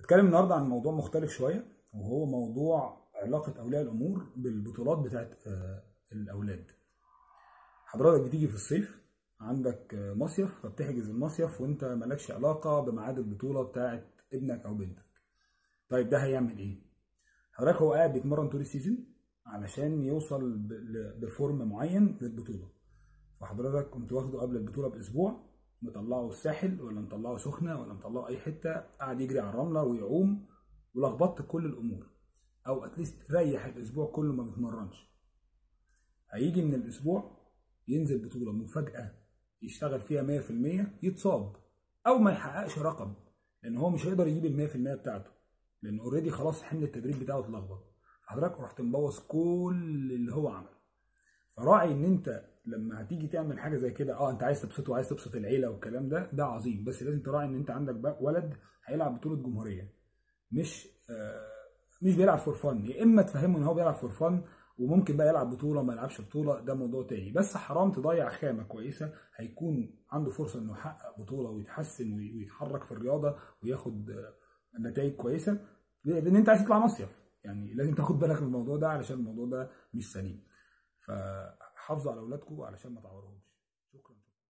هتكلم النهارده عن موضوع مختلف شويه وهو موضوع علاقه اولياء الامور بالبطولات بتاعت آه، الاولاد حضرتك بتيجي في الصيف عندك آه، مصيف فبتحجز المصيف وانت مالكش علاقه بميعاد البطوله بتاعت ابنك او بنتك طيب ده هيعمل ايه حضرتك هو قاعد بيتمرن طول السيزون علشان يوصل ب- ل- بفورم معين للبطوله فحضرتك كنت واخده قبل البطوله باسبوع مطلعه الساحل ولا مطلعه سخنه ولا مطلعه اي حته قاعد يجري على الرمله ويعوم ولخبطت كل الامور او اتليست ريح الاسبوع كله ما بيتمرنش هيجي من الاسبوع ينزل بطوله مفاجاه يشتغل فيها 100% يتصاب او ما يحققش رقم لان هو مش هيقدر يجيب ال 100% بتاعته لان اوريدي خلاص حمل التدريب بتاعه اتلخبط حضرتك رحت مبوظ كل اللي هو عمله فراعي ان انت لما هتيجي تعمل حاجه زي كده اه انت عايز تبسطه وعايز تبسط العيله والكلام ده ده عظيم بس لازم تراعي ان انت عندك بقى ولد هيلعب بطوله جمهوريه مش آه مش بيلعب فور فن يا اما تفهمه ان هو بيلعب فور فن وممكن بقى يلعب بطوله ما يلعبش بطوله ده موضوع تاني بس حرام تضيع خامه كويسه هيكون عنده فرصه انه يحقق بطوله ويتحسن وي- ويتحرك في الرياضه وياخد آه، نتائج كويسه لان انت عايز تطلع مصيف يعني لازم تاخد بالك من الموضوع ده علشان الموضوع ده مش سليم فحافظوا على اولادكم علشان ما تعورهمش